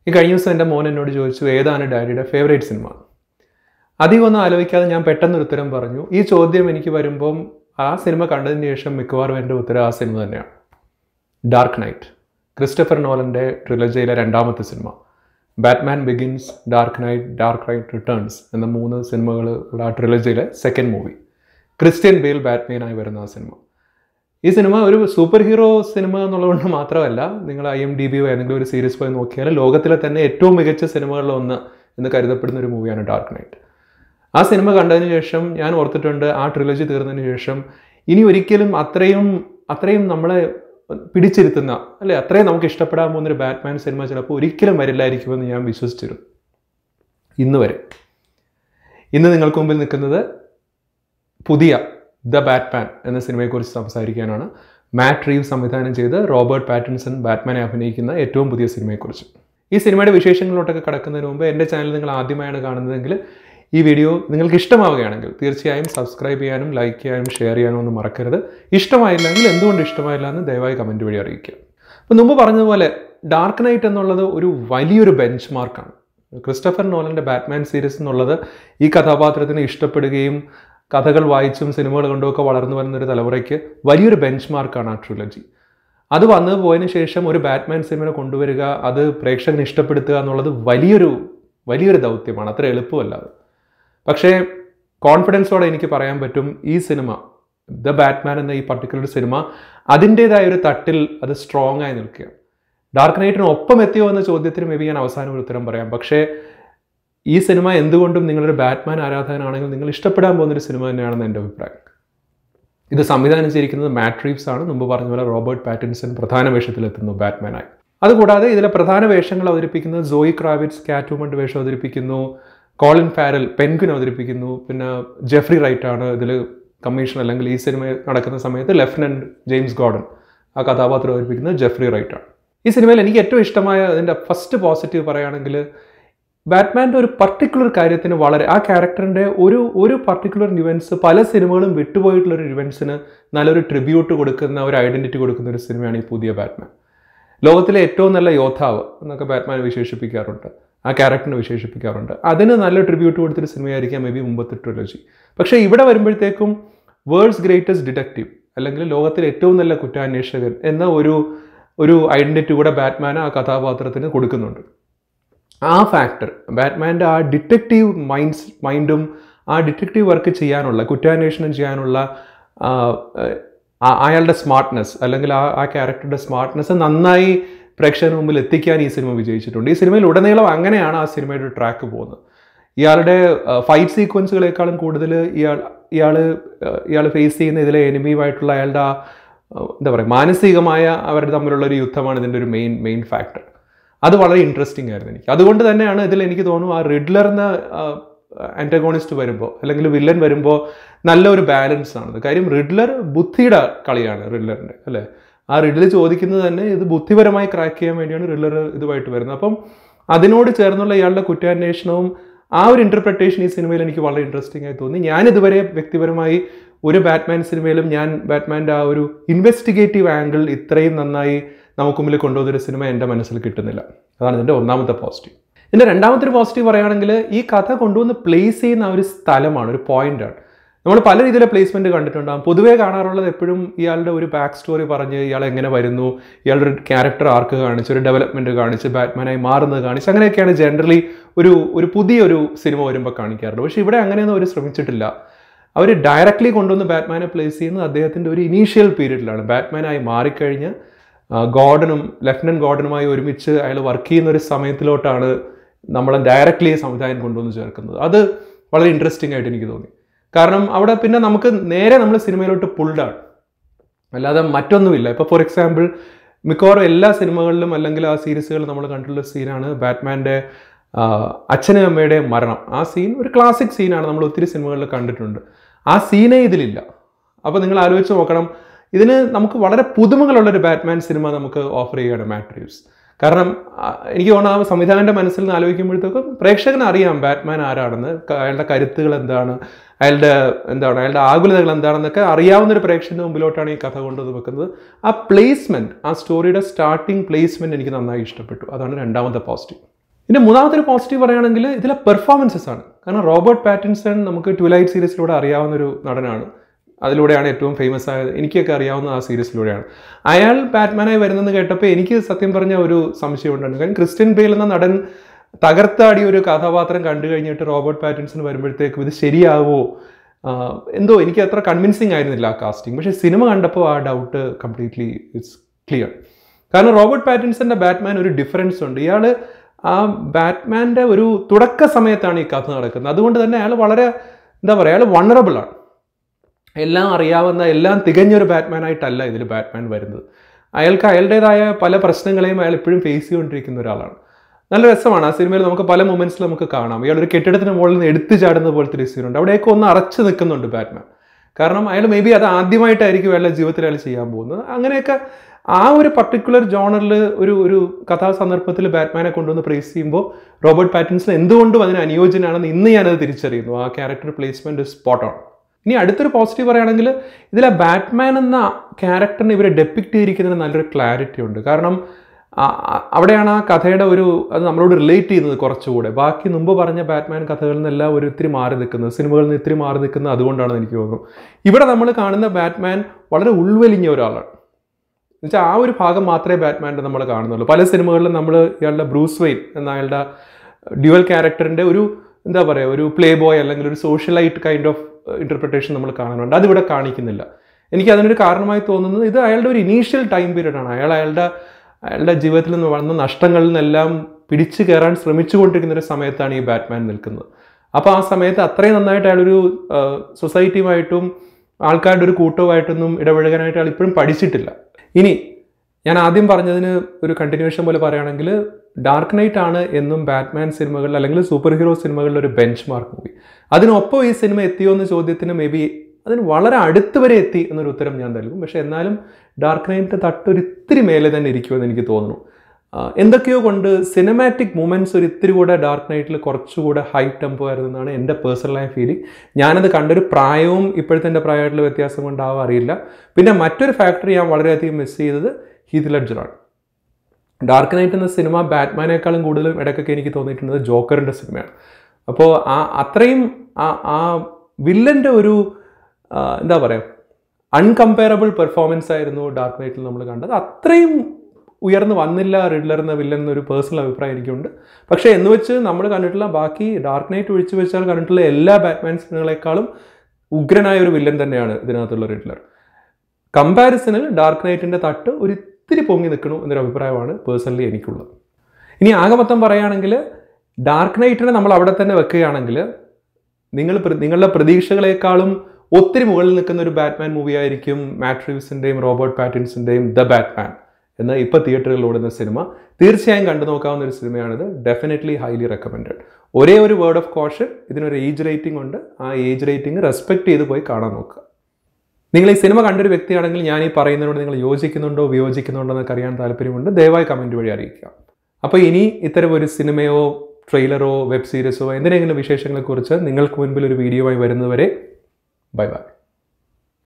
ഈ കഴിഞ്ഞ ദിവസം എൻ്റെ മോൻ എന്നോട് ചോദിച്ചു ഏതാണ് ഡാഡിയുടെ ഫേവറേറ്റ് സിനിമ അധികം ഒന്നും ആലോചിക്കാതെ ഞാൻ പെട്ടെന്നൊരു ഉത്തരം പറഞ്ഞു ഈ ചോദ്യം എനിക്ക് വരുമ്പം ആ സിനിമ കണ്ടതിന് ശേഷം മിക്കവാറും എൻ്റെ ഉത്തരം ആ സിനിമ തന്നെയാണ് ഡാർക്ക് നൈറ്റ് ക്രിസ്റ്റഫർ നോലൻ്റെ ട്രിലജിയിലെ രണ്ടാമത്തെ സിനിമ Batman Begins Dark Knight Dark Knight returns എന്ന മൂന്ന് സിനിമകൾ ഉള്ള ആ ട്രിലജിയിലെ സെക്കൻഡ് മൂവി ക്രിസ്ത്യൻ ബെയിൽ ബാറ്റ്മാനായി വരുന്ന ആ സിനിമ ഈ സിനിമ ഒരു സൂപ്പർ ഹീറോ സിനിമ എന്നുള്ളതുകൊണ്ട് മാത്രമല്ല നിങ്ങൾ ഐ എം ഡി ബിയോ ഏതെങ്കിലും ഒരു സീരീസ് പോയി നോക്കിയാൽ ലോകത്തിലെ തന്നെ ഏറ്റവും മികച്ച സിനിമകളിൽ ഒന്ന് എന്ന് കരുതപ്പെടുന്ന ഒരു മൂവിയാണ് ഡാർക്ക് നൈറ്റ് ആ സിനിമ കണ്ടതിന് ശേഷം ഞാൻ ഓർത്തിട്ടുണ്ട് ആ ട്രിലജി തീർന്നതിന് ശേഷം ഇനി ഒരിക്കലും അത്രയും അത്രയും നമ്മളെ പിടിച്ചിരുത്തുന്ന അല്ലെ അത്രയും നമുക്ക് ഇഷ്ടപ്പെടാൻ പോകുന്നൊരു ബാറ്റ്മാൻ സിനിമ ചിലപ്പോൾ ഒരിക്കലും വരില്ലായിരിക്കുമെന്ന് ഞാൻ വിശ്വസിച്ചിരുന്നു ഇന്ന് വരെ ഇന്ന് നിങ്ങൾക്ക് മുമ്പിൽ നിൽക്കുന്നത് പുതിയ ദ ബാറ്റ്മാൻ എന്ന സിനിമയെക്കുറിച്ച് സംസാരിക്കാനാണ് മാറ്റ് റീവ് സംവിധാനം ചെയ്ത് റോബർട്ട് പാറ്റിൻസൺ ബാറ്റ്മാനെ അഭിനയിക്കുന്ന ഏറ്റവും പുതിയ സിനിമയെക്കുറിച്ച് ഈ സിനിമയുടെ വിശേഷങ്ങളിലോട്ടൊക്കെ കടക്കുന്നതിന് മുമ്പ് എൻ്റെ ചാനൽ നിങ്ങൾ ആദ്യമായാണ് കാണുന്നതെങ്കിൽ ഈ വീഡിയോ നിങ്ങൾക്ക് ഇഷ്ടമാവുകയാണെങ്കിൽ തീർച്ചയായും സബ്സ്ക്രൈബ് ചെയ്യാനും ലൈക്ക് ചെയ്യാനും ഷെയർ ചെയ്യാനും ഒന്നും മറക്കരുത് ഇഷ്ടമായില്ലെങ്കിൽ എന്തുകൊണ്ട് ഇഷ്ടമായില്ല എന്ന് ദയവായി കമൻറ്റ് വഴി അറിയിക്കുക അപ്പോൾ മുമ്പ് പറഞ്ഞതുപോലെ ഡാർക്ക് നൈറ്റ് എന്നുള്ളത് ഒരു വലിയൊരു ബെഞ്ച് മാർക്കാണ് ക്രിസ്റ്റഫർ നോലൻ്റെ ബാറ്റ്മാൻ സീരീസ് എന്നുള്ളത് ഈ കഥാപാത്രത്തിനെ ഇഷ്ടപ്പെടുകയും കഥകൾ വായിച്ചും സിനിമകൾ കണ്ടും ഒക്കെ വളർന്നു വരുന്ന ഒരു തലമുറയ്ക്ക് വലിയൊരു ബെഞ്ച് മാർക്കാണ് ആ ട്രിലജി അത് വന്നു പോയതിന് ശേഷം ഒരു ബാറ്റ്മാൻ സിനിമ കൊണ്ടുവരിക അത് പ്രേക്ഷകന് ഇഷ്ടപ്പെടുത്തുക എന്നുള്ളത് വലിയൊരു വലിയൊരു ദൗത്യമാണ് അത്ര എളുപ്പമല്ല അത് പക്ഷേ കോൺഫിഡൻസോടെ എനിക്ക് പറയാൻ പറ്റും ഈ സിനിമ ദ ബാറ്റ്മാൻ എന്ന ഈ പർട്ടിക്കുലർ സിനിമ അതിൻ്റേതായ ഒരു തട്ടിൽ അത് സ്ട്രോങ് ആയി നിൽക്കുക ഡാർക്ക് നൈറ്റിന് ഒപ്പം എത്തിയോ എന്ന ചോദ്യത്തിന് മേ ബി ഞാൻ അവസാനം ഒരു ഉത്തരം പറയാം പക്ഷേ ഈ സിനിമ എന്തുകൊണ്ടും നിങ്ങളൊരു ബാറ്റ്മാൻ ആരാധകനാണെങ്കിൽ നിങ്ങൾ ഇഷ്ടപ്പെടാൻ പോകുന്നൊരു സിനിമ തന്നെയാണെന്ന് എൻ്റെ അഭിപ്രായം ഇത് സംവിധാനം ചെയ്തിരിക്കുന്നത് മാട്രീവ്സ് ആണ് മുമ്പ് പറഞ്ഞ പോലെ റോബർട്ട് പാറ്റിൻസൺ പ്രധാന വേഷത്തിലെത്തുന്നു ബാറ്റ്മാനായി അതുകൂടാതെ ഇതിലെ പ്രധാന വേഷങ്ങൾ അവതരിപ്പിക്കുന്നത് സോയി ക്രാവിറ്റ്സ് കാറ്റുമണ്ട് വേഷം അവതരിപ്പിക്കുന്നു കോളിൻ ഫാരൽ പെൻഗുൻ അവതരിപ്പിക്കുന്നു പിന്നെ ജെഫ്രി റൈറ്റ് ആണ് ഇതിൽ കമ്മീഷൻ അല്ലെങ്കിൽ ഈ സിനിമ നടക്കുന്ന സമയത്ത് ലെഫ്റ്റനന്റ് ജെയിംസ് ഗോർഡൻ ആ കഥാപാത്രം അവതരിപ്പിക്കുന്നത് ജെഫ്രി റൈറ്റ് ആണ് ഈ സിനിമയിൽ എനിക്ക് ഏറ്റവും ഇഷ്ടമായ അതിൻ്റെ ഫസ്റ്റ് പോസിറ്റീവ് പറയുകയാണെങ്കിൽ ബാറ്റ്മാൻ്റെ ഒരു പർട്ടിക്കുലർ കാര്യത്തിന് വളരെ ആ ക്യാരക്ടറിൻ്റെ ഒരു ഒരു പർട്ടിക്കുലർ ഇവൻസ് പല സിനിമകളും വിട്ടുപോയിട്ടുള്ള ഒരു ഇവൻസിന് നല്ലൊരു ട്രിബ്യൂട്ട് കൊടുക്കുന്ന ഒരു ഐഡൻറ്റിറ്റി കൊടുക്കുന്ന ഒരു സിനിമയാണ് ഈ പുതിയ ബാറ്റ്മാൻ ലോകത്തിലെ ഏറ്റവും നല്ല യോദ്ധാവ് എന്നൊക്കെ ബാറ്റ്മാൻ വിശേഷിപ്പിക്കാറുണ്ട് ആ ക്യാരക്ടറിനെ വിശേഷിപ്പിക്കാറുണ്ട് അതിന് നല്ല ട്രിബ്യൂട്ട് കൊടുത്തൊരു സിനിമയായിരിക്കാം മേ ബി മുമ്പത്തെ ട്രിലോജി പക്ഷേ ഇവിടെ വരുമ്പോഴത്തേക്കും വേൾഡ്സ് ഗ്രേറ്റസ്റ്റ് ഡിറ്റക്റ്റീവ് അല്ലെങ്കിൽ ലോകത്തിലെ ഏറ്റവും നല്ല കുറ്റാന്വേഷകൻ എന്ന ഒരു ഒരു ഐഡൻറ്റിറ്റി കൂടെ ബാറ്റ്മാൻ ആ കഥാപാത്രത്തിന് കൊടുക്കുന്നുണ്ട് ആ ഫാക്ടർ ബാറ്റ്മാൻ്റെ ആ ഡിറ്റക്റ്റീവ് മൈൻഡ്സ് മൈൻഡും ആ ഡിറ്റക്റ്റീവ് വർക്ക് ചെയ്യാനുള്ള കുറ്റാന്വേഷണം ചെയ്യാനുള്ള അയാളുടെ സ്മാർട്ട്നെസ് അല്ലെങ്കിൽ ആ ആ ക്യാരക്ടറുടെ സ്മാർട്ട്നെസ് നന്നായി പ്രേക്ഷകന് മുമ്പിൽ എത്തിക്കാൻ ഈ സിനിമ വിജയിച്ചിട്ടുണ്ട് ഈ സിനിമയിൽ ഉടനീളം അങ്ങനെയാണ് ആ സിനിമയുടെ ട്രാക്ക് പോകുന്നത് ഇയാളുടെ ഫൈറ്റ് സീക്വൻസുകളെക്കാളും കൂടുതൽ ഇയാൾ ഇയാൾ ഇയാൾ ഫേസ് ചെയ്യുന്ന ഇതിലെ എനിമിയുമായിട്ടുള്ള അയാളുടെ ആ എന്താ പറയുക മാനസികമായ അവർ തമ്മിലുള്ള ഒരു യുദ്ധമാണ് ഇതിൻ്റെ ഒരു മെയിൻ മെയിൻ ഫാക്ടർ അത് വളരെ ഇൻട്രസ്റ്റിംഗ് ആയിരുന്നു എനിക്ക് അതുകൊണ്ട് തന്നെയാണ് ഇതിൽ എനിക്ക് തോന്നുന്നു ആ റിഡ്ലർ എന്ന ആൻറ്റഗോണിസ്റ്റ് വരുമ്പോൾ അല്ലെങ്കിൽ വില്ലൻ വരുമ്പോൾ നല്ലൊരു ബാലൻസ് ആണത് കാര്യം റിഡ്ലർ ബുദ്ധിയുടെ കളിയാണ് റിഡ്ലറിൻ്റെ അല്ലേ ആ റിഡ്ലർ ചോദിക്കുന്നത് തന്നെ ഇത് ബുദ്ധിപരമായി ക്രാക്ക് ചെയ്യാൻ വേണ്ടിയാണ് റിഡ്ലർ ഇതുമായിട്ട് വരുന്നത് അപ്പം അതിനോട് ചേർന്നുള്ള ഇയാളുടെ കുറ്റാന്വേഷണവും ആ ഒരു ഇൻ്റർപ്രിട്ടേഷൻ ഈ സിനിമയിൽ എനിക്ക് വളരെ ഇൻട്രസ്റ്റിംഗ് ആയി തോന്നി ഞാൻ ഇതുവരെ വ്യക്തിപരമായി ഒരു ബാറ്റ്മാൻ സിനിമയിലും ഞാൻ ബാറ്റ്മാൻ്റെ ആ ഒരു ഇൻവെസ്റ്റിഗേറ്റീവ് ആംഗിൾ ഇത്രയും നന്നായി നമുക്ക് മുമ്പിൽ കൊണ്ടുവന്നൊരു സിനിമ എൻ്റെ മനസ്സിൽ കിട്ടുന്നില്ല അതാണ് ഇതിൻ്റെ ഒന്നാമത്തെ പോസിറ്റീവ് ഇതിൻ്റെ രണ്ടാമത്തെ ഒരു പോസിറ്റീവ് പറയുകയാണെങ്കിൽ ഈ കഥ കൊണ്ടുവന്ന് പ്ലേസ് ചെയ്യുന്ന ഒരു സ്ഥലമാണ് ഒരു പോയിന്റാണ് നമ്മൾ പല രീതിയിലെ പ്ലേസ്മെന്റ് കണ്ടിട്ടുണ്ടാകും പൊതുവേ കാണാറുള്ളത് എപ്പോഴും ഇയാളുടെ ഒരു ബാക്ക് സ്റ്റോറി പറഞ്ഞ് ഇയാൾ എങ്ങനെ വരുന്നു ഇയാളുടെ ഒരു ക്യാരക്ടർ ആർക്ക് കാണിച്ച് ഒരു ഡെവലപ്മെന്റ് കാണിച്ച് ബാറ്റ്മാനായി മാറുന്നത് കാണിച്ച് അങ്ങനെയൊക്കെയാണ് ജനറലി ഒരു ഒരു പുതിയൊരു സിനിമ വരുമ്പോൾ കാണിക്കാറുള്ളത് പക്ഷേ ഇവിടെ അങ്ങനെയൊന്നും അവർ ശ്രമിച്ചിട്ടില്ല അവർ ഡയറക്റ്റ്ലി കൊണ്ടുവന്ന് ബാറ്റ്മാനെ പ്ലേസ് ചെയ്യുന്നത് അദ്ദേഹത്തിൻ്റെ ഒരു ഇനീഷ്യൽ പീരീഡിലാണ് ബാറ്റ്മാനായി മാറിക്കഴിഞ്ഞ് ഗോർഡനും ലെഫ്റ്റനന്റ് ഗോർഡനുമായി ഒരുമിച്ച് അയാൾ വർക്ക് ചെയ്യുന്ന ഒരു സമയത്തിലോട്ടാണ് നമ്മളെ ഡയറക്റ്റ്ലി സംവിധാനം കൊണ്ടുവന്ന് ചേർക്കുന്നത് അത് വളരെ ഇൻട്രസ്റ്റിംഗ് ആയിട്ട് എനിക്ക് തോന്നി കാരണം അവിടെ പിന്നെ നമുക്ക് നേരെ നമ്മൾ സിനിമയിലോട്ട് പുൾഡാണ് അല്ലാതെ മറ്റൊന്നുമില്ല ഇപ്പോൾ ഫോർ എക്സാമ്പിൾ മിക്കവാറും എല്ലാ സിനിമകളിലും അല്ലെങ്കിൽ ആ സീരീസുകളിൽ നമ്മൾ കണ്ടിട്ടുള്ള സീനാണ് ബാറ്റ്മാൻ്റെ അച്ഛനും അമ്മയുടെയും മരണം ആ സീൻ ഒരു ക്ലാസിക് സീനാണ് നമ്മൾ ഒത്തിരി സിനിമകളിൽ കണ്ടിട്ടുണ്ട് ആ സീനേ ഇതിലില്ല അപ്പോൾ നിങ്ങൾ ആലോചിച്ച് നോക്കണം ഇതിന് നമുക്ക് വളരെ പുതുമകളുള്ളൊരു ബാറ്റ്മാൻ സിനിമ നമുക്ക് ഓഫർ ചെയ്യുകയാണ് മാട്രീവ്സ് കാരണം എനിക്ക് തോന്നുന്നു ആ സംവിധാനൻ്റെ മനസ്സിൽ നിന്ന് ആലോചിക്കുമ്പോഴത്തേക്കും പ്രേക്ഷകന് അറിയാം ബാറ്റ്മാൻ ആരാണെന്ന് അയാളുടെ കരുത്തുകൾ എന്താണ് അയാളുടെ എന്താണ് അയാളുടെ ആകുലതകൾ എന്താണെന്നൊക്കെ അറിയാവുന്ന ഒരു പ്രേക്ഷകന്റെ മുമ്പിലോട്ടാണ് ഈ കഥ കൊണ്ടുവന്ന് വെക്കുന്നത് ആ പ്ലേസ്മെന്റ് ആ സ്റ്റോറിയുടെ സ്റ്റാർട്ടിംഗ് പ്ലേസ്മെന്റ് എനിക്ക് നന്നായി ഇഷ്ടപ്പെട്ടു അതാണ് രണ്ടാമത്തെ പോസിറ്റീവ് ഇതിൻ്റെ മൂന്നാമത്തെ ഒരു പോസിറ്റീവ് പറയുകയാണെങ്കിൽ ഇതിലെ പെർഫോമൻസസ് ആണ് കാരണം റോബർട്ട് പാറ്റിൻസൺ നമുക്ക് ട്വിലൈറ്റ് സീരീസിലൂടെ അറിയാവുന്ന ഒരു നടനാണ് അതിലൂടെയാണ് ഏറ്റവും ഫേമസ് ആയത് എനിക്കൊക്കെ അറിയാവുന്ന ആ സീരീസിലൂടെയാണ് അയാൾ ബാറ്റ്മാനായി വരുന്നെന്ന് കേട്ടപ്പോൾ എനിക്ക് സത്യം പറഞ്ഞ ഒരു സംശയം ഉണ്ടായിരുന്നു കാരണം ക്രിസ്ത്യൻ ബെയിൽ എന്ന നടൻ തകർത്താടി ഒരു കഥാപാത്രം കണ്ടു കഴിഞ്ഞിട്ട് റോബർട്ട് പാറ്റിൻസൺ വരുമ്പോഴത്തേക്കും ഇത് ശരിയാവോ ആഹ് എന്തോ എനിക്ക് അത്ര കൺവിൻസിങ് ആയിരുന്നില്ല ആ കാസ്റ്റിംഗ് പക്ഷേ സിനിമ കണ്ടപ്പോൾ ആ ഡൗട്ട് കംപ്ലീറ്റ്ലി ഇറ്റ്സ് ക്ലിയർ കാരണം റോബർട്ട് പാറ്റിൻസന്റെ ബാറ്റ്മാൻ ഒരു ഡിഫറൻസ് ഉണ്ട് ഇയാൾ ആ ബാറ്റ്മാൻ്റെ ഒരു തുടക്ക സമയത്താണ് ഈ കഥ നടക്കുന്നത് അതുകൊണ്ട് തന്നെ അയാൾ വളരെ എന്താ പറയുക അയാൾ വണ്ണറബിൾ ആണ് എല്ലാം അറിയാവുന്ന എല്ലാം തികഞ്ഞൊരു ബാറ്റ്മാനായിട്ടല്ല ഇതിൽ ബാറ്റ്മാൻ വരുന്നത് അയാൾക്ക് അയാളുടേതായ പല പ്രശ്നങ്ങളെയും അയാൾ എപ്പോഴും ഫേസ് ചെയ്തുകൊണ്ടിരിക്കുന്ന ഒരാളാണ് നല്ല രസമാണ് ആ സിനിമയിൽ നമുക്ക് പല മൊമെന്റ്സിൽ നമുക്ക് കാണാം ഇയാൾ ഒരു കെട്ടിടത്തിന് മുകളിൽ നിന്ന് എടുത്തു ചാടുന്ന പോലത്തെ ഒരു സീനുണ്ട് അവിടെയൊക്കെ ഒന്ന് അറച്ചു നിൽക്കുന്നുണ്ട് ബാറ്റ്മാൻ കാരണം അയാൾ മേ ബി അത് ആദ്യമായിട്ടായിരിക്കും അയാളുടെ ജീവിതത്തിൽ അയാൾ ചെയ്യാൻ പോകുന്നത് അങ്ങനെയൊക്കെ ആ ഒരു പർട്ടിക്കുലർ ജോണറിൽ ഒരു ഒരു കഥാസന്ദർഭത്തിൽ ബാറ്റ്മാനെ കൊണ്ടുവന്ന് പ്രേസ് ചെയ്യുമ്പോൾ റോബർട്ട് പാറ്റിൻസൺ എന്തുകൊണ്ടും അതിന് അനുയോജ്യനാണെന്ന് ഇന്ന് ഞാനത് തിരിച്ചറിയുന്നു ആ ക്യാരക്ടർ പ്ലേസ്മെന്റ് സ്പോട്ട് ഓൺ ഇനി അടുത്തൊരു പോസിറ്റീവ് പറയുകയാണെങ്കിൽ ഇതിലെ ബാറ്റ്മാൻ എന്ന ക്യാരക്ടറിനെ ഇവരെ ഡെപ്പിക്റ്റ് ചെയ്തിരിക്കുന്നതിന് നല്ലൊരു ക്ലാരിറ്റി ഉണ്ട് കാരണം ആ- ആ- അവിടെയാണ് ആ കഥയുടെ ഒരു അത് നമ്മളോട് റിലേറ്റ് ചെയ്യുന്നത് കുറച്ചുകൂടെ ബാക്കി മുമ്പ് പറഞ്ഞ ബാറ്റ്മാൻ കഥകളിൽ നിന്നെല്ലാം ഒരു ഇത്തിരി മാറി നിൽക്കുന്നത് സിനിമകളിൽ നിന്ന് ഇത്തിരി മാറി നിൽക്കുന്നത് അതുകൊണ്ടാണെന്ന് എനിക്ക് തോന്നുന്നു ഇവിടെ നമ്മൾ കാണുന്ന ബാറ്റ്മാൻ വളരെ ഉൾവലിഞ്ഞ ഒരാളാണ് എന്നുവെച്ചാൽ ആ ഒരു ഭാഗം മാത്രമേ ബാറ്റ്മാൻ്റെ നമ്മൾ കാണുന്നുള്ളൂ പല സിനിമകളിലും നമ്മൾ ഇയാളുടെ ബ്രൂസ് വെയിൻ എന്ന അയാളുടെ ഡ്യുവൽ ക്യാരക്ടറിൻ്റെ ഒരു എന്താ പറയുക ഒരു പ്ലേ ബോയ് അല്ലെങ്കിൽ ഒരു സോഷ്യലൈറ്റ് കൈൻഡ് ഓഫ് ഇൻ്റർപ്രിട്ടേഷൻ നമ്മൾ കാണുന്നുണ്ട് അതിവിടെ കാണിക്കുന്നില്ല എനിക്ക് അതിനൊരു കാരണമായി തോന്നുന്നത് ഇത് അയാളുടെ ഒരു ഇനീഷ്യൽ ടൈം പീരീഡ് ആണ് അയാൾ അയാളുടെ അയാളുടെ ജീവിതത്തിൽ നിന്ന് വന്ന നഷ്ടങ്ങളിൽ നിന്നെല്ലാം പിടിച്ചു കയറാൻ ശ്രമിച്ചുകൊണ്ടിരിക്കുന്ന ഒരു സമയത്താണ് ഈ ബാറ്റ്മാൻ നിൽക്കുന്നത് അപ്പോൾ ആ സമയത്ത് അത്രയും നന്നായിട്ട് അയാളൊരു സൊസൈറ്റിയുമായിട്ടും ആൾക്കാരുടെ ഒരു കൂട്ടവുമായിട്ടൊന്നും ഇടപഴകാനായിട്ട് അയാൾ ഇപ്പോഴും പഠിച്ചിട്ടില്ല ഇനി ഞാൻ ആദ്യം പറഞ്ഞതിന് ഒരു കണ്ടിന്യൂഷൻ പോലെ പറയുകയാണെങ്കിൽ ഡാർക്ക് നൈറ്റ് ആണ് എന്നും ബാറ്റ്മാൻ സിനിമകളിൽ അല്ലെങ്കിൽ സൂപ്പർ ഹീറോ സിനിമകളിൽ ഒരു ബെഞ്ച് മാർക്ക് മൂവി അതിനൊപ്പം ഈ സിനിമ എത്തിയോ എന്ന ചോദ്യത്തിന് മേ ബി അതിന് വളരെ അടുത്ത് വരെ എത്തി എന്നൊരു ഉത്തരം ഞാൻ നൽകും പക്ഷേ എന്നാലും ഡാർക്ക് നൈറ്റിൻ്റെ തട്ടൊരു ഇത്തിരി മേലെ തന്നെ ഇരിക്കുമെന്ന് എനിക്ക് തോന്നുന്നു ആ, എന്തൊക്കെയോ കൊണ്ട് സിനിമാറ്റിക് മൂമെൻറ്റ്സ് ഒരു ഇത്തിരി കൂടെ ഡാർക്ക് നൈറ്റിൽ കുറച്ചുകൂടെ ഹൈ ടെമ്പോ ആയിരുന്നെന്നാണ് എൻ്റെ പേഴ്സണലായ ഫീലിംഗ് ഞാനത് കണ്ടൊരു പ്രായവും ഇപ്പോഴത്തെ എൻ്റെ പ്രായമായിട്ടുള്ള വ്യത്യാസം കൊണ്ടാവും അറിയില്ല പിന്നെ മറ്റൊരു ഫാക്ടർ ഞാൻ വളരെയധികം മിസ് ചെയ്തത് ഹീത് ലെഡ്ജറാണ് ഡാർക്ക് നൈറ്റ് എന്ന സിനിമ ബാറ്റ്മാനേക്കാളും കൂടുതലും ഇടയ്ക്കൊക്കെ എനിക്ക് തോന്നിയിട്ടുള്ളത് ജോക്കറിൻ്റെ സിനിമയാണ് അപ്പോൾ ആ അത്രയും ആ ആ വില്ലൻ്റെ ഒരു ആ, എന്താ പറയുക അൺകമ്പയറബിൾ പെർഫോമൻസ് ആയിരുന്നു ഡാർക്ക് നൈറ്റിൽ നമ്മൾ കണ്ടത് അത്രയും ഉയർന്നു വന്നില്ല റിഡ്ലർ എന്ന വില്ലൻ എന്നൊരു പേഴ്സണൽ അഭിപ്രായം എനിക്കുണ്ട് പക്ഷേ എന്ന് വെച്ച് നമ്മൾ കണ്ടിട്ടുള്ള ബാക്കി ഡാർക്ക് നൈറ്റ് ഒഴിച്ചു വെച്ചാൽ കണ്ടിട്ടുള്ള എല്ലാ ബാറ്റ്മാൻ സിനിമകളെക്കാളും ഉഗ്രനായ ഒരു വില്ലൻ തന്നെയാണ് ഇതിനകത്തുള്ള റിഡ്ലർ കമ്പാരിസണിൽ ഡാർക്ക് നൈറ്റിൻ്റെ തട്ട് ഒരു ഇത്തിരി പൊങ്ങി നിൽക്കണു എന്നൊരു അഭിപ്രായമാണ് പേഴ്സണലി എനിക്കുള്ളത് ഇനി ആകെ മൊത്തം പറയുകയാണെങ്കിൽ ഡാർക്ക് നൈറ്റിനെ നമ്മൾ അവിടെ തന്നെ വെക്കുകയാണെങ്കിൽ നിങ്ങൾ പ്ര- നിങ്ങളുടെ പ്രതീക്ഷകളെക്കാളും ഒത്തിരി മുകളിൽ നിൽക്കുന്ന ഒരു ബാറ്റ്മാൻ മൂവി ആയിരിക്കും മാറ്റ് റീവ്സിൻ്റെയും റോബർട്ട് പാറ്റിൻസിൻ്റെയും ദ ബാറ്റ്മാൻ എന്ന ഇപ്പോൾ തിയേറ്ററുകളിൽ ഓടുന്ന സിനിമ തീർച്ചയായും കണ്ടു നോക്കാവുന്ന ഒരു സിനിമയാണിത് ഡെഫിനറ്റ്ലി ഹൈലി റെക്കമെൻഡഡ് ഒരേ ഒരു വേർഡ് ഓഫ് കോഷൻ ഇതിനൊരു ഏജ് റേറ്റിംഗ് ഉണ്ട് ആ ഏജ് റേറ്റിംഗ് റെസ്പെക്ട് ചെയ്ത് പോയി കാണാൻ നോക്കുക നിങ്ങൾ ഈ സിനിമ കണ്ടൊരു വ്യക്തിയാണെങ്കിൽ ഞാൻ ഈ പറയുന്നതിനോട് നിങ്ങൾ യോജിക്കുന്നുണ്ടോ വിയോജിക്കുന്നുണ്ടോ എന്നൊക്കെ അറിയാൻ താല്പര്യമുണ്ട് ദയവായി കമൻറ്റ് വഴി അറിയിക്കുക അപ്പോൾ ഇനി ഇത്തരം ഒരു സിനിമയോ ട്രെയിലറോ വെബ് സീരീസോ എന്തിനെങ്കിലും വിശേഷങ്ങളെക്കുറിച്ച് നിങ്ങൾക്ക് മുൻപിൽ ഒരു വീഡിയോ ആയി വരുന്നവരെ ബൈ ബൈ